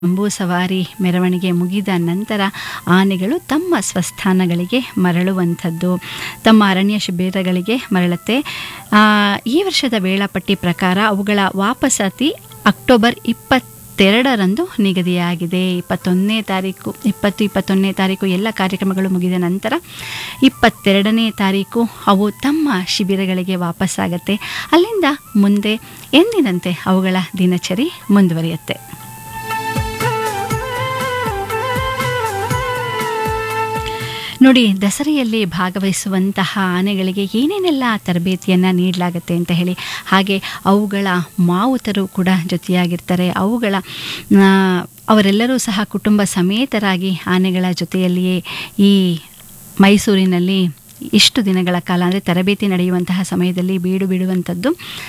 ಜಂಬೂ ಸವಾರಿ ಮೆರವಣಿಗೆ ಮುಗಿದ ನಂತರ ಆನೆಗಳು ತಮ್ಮ ಸ್ವಸ್ಥಾನಗಳಿಗೆ ಮರಳುವಂಥದ್ದು ತಮ್ಮ ಅರಣ್ಯ ಶಿಬಿರಗಳಿಗೆ ಮರಳುತ್ತೆ ಆ, ಈ ವರ್ಷದ ವೇಳಾಪಟ್ಟಿ ಪ್ರಕಾರ ಅವುಗಳ ವಾಪಸಾತಿ ಅಕ್ಟೋಬರ್ ಇಪ್ಪತ್ತೆರಡರಂದು ನಿಗದಿಯಾಗಿದೆ ಇಪ್ಪತ್ತೊಂದನೇ ತಾರೀಕು ಇಪ್ಪತ್ತು ಇಪ್ಪತ್ತೊಂದನೇ ತಾರೀಕು ಎಲ್ಲ ಕಾರ್ಯಕ್ರಮಗಳು ಮುಗಿದ ನಂತರ ಇಪ್ಪತ್ತೆರಡನೇ ತಾರೀಕು ಅವು ತಮ್ಮ ಶಿಬಿರಗಳಿಗೆ ವಾಪಸ್ಸಾಗತ್ತೆ ಅಲ್ಲಿಂದ ಮುಂದೆ ಎಂದಿನಂತೆ ಅವುಗಳ ದಿನಚರಿ ಮುಂದುವರಿಯುತ್ತೆ ನೋಡಿ ದಸರೆಯಲ್ಲಿ ಭಾಗವಹಿಸುವಂತಹ ಆನೆಗಳಿಗೆ ಏನೇನೆಲ್ಲ ತರಬೇತಿಯನ್ನು ನೀಡಲಾಗುತ್ತೆ ಅಂತ ಹೇಳಿ ಹಾಗೆ ಅವುಗಳ ಮಾವುತರು ಕೂಡ ಜೊತೆಯಾಗಿರ್ತಾರೆ ಅವುಗಳ ಆ, ಅವರೆಲ್ಲರೂ ಸಹ ಕುಟುಂಬ ಸಮೇತರಾಗಿ ಆನೆಗಳ ಜೊತೆಯಲ್ಲಿಯೇ ಈ ಮೈಸೂರಿನಲ್ಲಿ ಇಷ್ಟು ದಿನಗಳ ಕಾಲ ಅಂದರೆ ತರಬೇತಿ ನಡೆಯುವಂತಹ ಸಮಯದಲ್ಲಿ ಬೀಡು ಬಿಡುವಂಥದ್ದು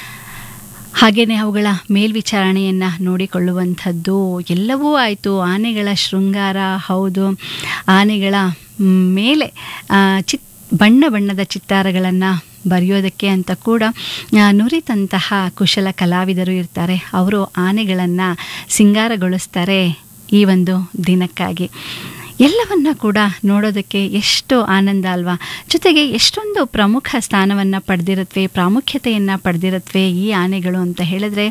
ಹಾಗೆಯೇ ಅವುಗಳ ಮೇಲ್ವಿಚಾರಣೆಯನ್ನು ನೋಡಿಕೊಳ್ಳುವಂಥದ್ದು ಎಲ್ಲವೂ ಆಯಿತು ಆನೆಗಳ ಶೃಂಗಾರ ಹೌದು ಆನೆಗಳ ಮೇಲೆ ಆ, ಚಿತ್ ಬಣ್ಣ ಬಣ್ಣದ ಚಿತ್ತಾರಗಳನ್ನು ಬರೆಯೋದಕ್ಕೆ ಅಂತ ಕೂಡ ಆ, ನುರಿತಂತಹ ಕುಶಲ ಕಲಾವಿದರು ಇರ್ತಾರೆ ಅವರು ಆನೆಗಳನ್ನು ಸಿಂಗಾರಗೊಳಿಸ್ತಾರೆ ಈ ಒಂದು ದಿನಕ್ಕಾಗಿ ಎಲ್ಲವನ್ನ ಕೂಡ ನೋಡೋದಕ್ಕೆ ಎಷ್ಟು ಆನಂದ ಅಲ್ವಾ ಜೊತೆಗೆ ಎಷ್ಟೊಂದು ಪ್ರಮುಖ ಸ್ಥಾನವನ್ನು ಪಡೆದಿರುತ್ತವೆ ಪ್ರಾಮುಖ್ಯತೆಯನ್ನು ಪಡೆದಿರುತ್ತವೆ ಈ ಆನೆಗಳು ಅಂತ ಹೇಳಿದ್ರೆ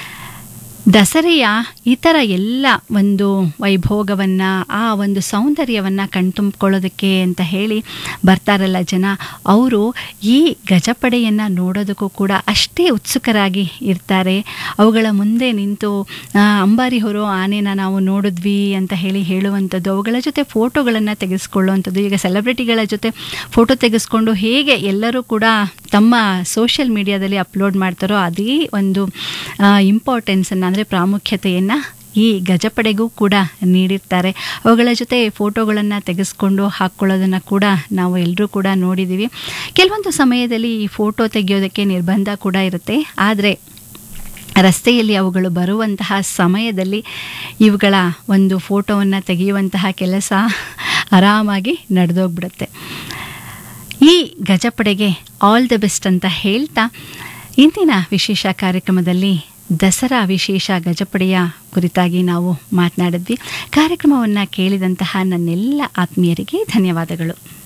ದಸರೆಯ ಇತರ ಎಲ್ಲ ಒಂದು ವೈಭೋಗವನ್ನು ಆ ಒಂದು ಸೌಂದರ್ಯವನ್ನು ಕಣ್ತುಂಬಿಕೊಳ್ಳೋದಕ್ಕೆ ಅಂತ ಹೇಳಿ ಬರ್ತಾರಲ್ಲ ಜನ ಅವರು ಈ ಗಜಪಡೆಯನ್ನು ನೋಡೋದಕ್ಕೂ ಕೂಡ ಅಷ್ಟೇ ಉತ್ಸುಕರಾಗಿ ಇರ್ತಾರೆ ಅವುಗಳ ಮುಂದೆ ನಿಂತು ಆ, ಅಂಬಾರಿ ಹೊರೋ ಆನೆನ ನಾವು ನೋಡಿದ್ವಿ ಅಂತ ಹೇಳಿ ಹೇಳುವಂಥದ್ದು ಅವುಗಳ ಜೊತೆ ಫೋಟೋಗಳನ್ನು ತೆಗೆಸ್ಕೊಳ್ಳುವಂಥದ್ದು ಈಗ ಸೆಲೆಬ್ರಿಟಿಗಳ ಜೊತೆ ಫೋಟೋ ತೆಗೆಸ್ಕೊಂಡು ಹೇಗೆ ಎಲ್ಲರೂ ಕೂಡ ತಮ್ಮ ಸೋಷಿಯಲ್ ಮೀಡಿಯಾದಲ್ಲಿ ಅಪ್ಲೋಡ್ ಮಾಡ್ತಾರೋ ಅದೇ ಒಂದು ಇಂಪಾರ್ಟೆನ್ಸನ್ನು ಅಂದರೆ ಪ್ರಾಮುಖ್ಯತೆಯನ್ನು ಈ ಗಜಪಡೆಗೂ ಕೂಡ ನೀಡಿರ್ತಾರೆ ಅವುಗಳ ಜೊತೆ ಫೋಟೋಗಳನ್ನು ತೆಗೆಸ್ಕೊಂಡು ಹಾಕ್ಕೊಳ್ಳೋದನ್ನು ಕೂಡ ನಾವು ಎಲ್ಲರೂ ಕೂಡ ನೋಡಿದ್ದೀವಿ ಕೆಲವೊಂದು ಸಮಯದಲ್ಲಿ ಈ ಫೋಟೋ ತೆಗೆಯೋದಕ್ಕೆ ನಿರ್ಬಂಧ ಕೂಡ ಇರುತ್ತೆ ಆದರೆ ರಸ್ತೆಯಲ್ಲಿ ಅವುಗಳು ಬರುವಂತಹ ಸಮಯದಲ್ಲಿ ಇವುಗಳ ಒಂದು ಫೋಟೋವನ್ನು ತೆಗೆಯುವಂತಹ ಕೆಲಸ ಆರಾಮಾಗಿ ನಡೆದೋಗ್ಬಿಡುತ್ತೆ ಈ ಗಜಪಡೆಗೆ ಆಲ್ ದ ಬೆಸ್ಟ್ ಅಂತ ಹೇಳ್ತಾ ಇಂದಿನ ವಿಶೇಷ ಕಾರ್ಯಕ್ರಮದಲ್ಲಿ ದಸರಾ ವಿಶೇಷ ಗಜಪಡೆಯ ಕುರಿತಾಗಿ ನಾವು ಮಾತನಾಡಿದ್ವಿ ಕಾರ್ಯಕ್ರಮವನ್ನು ಕೇಳಿದಂತಹ ನನ್ನೆಲ್ಲ ಆತ್ಮೀಯರಿಗೆ ಧನ್ಯವಾದಗಳು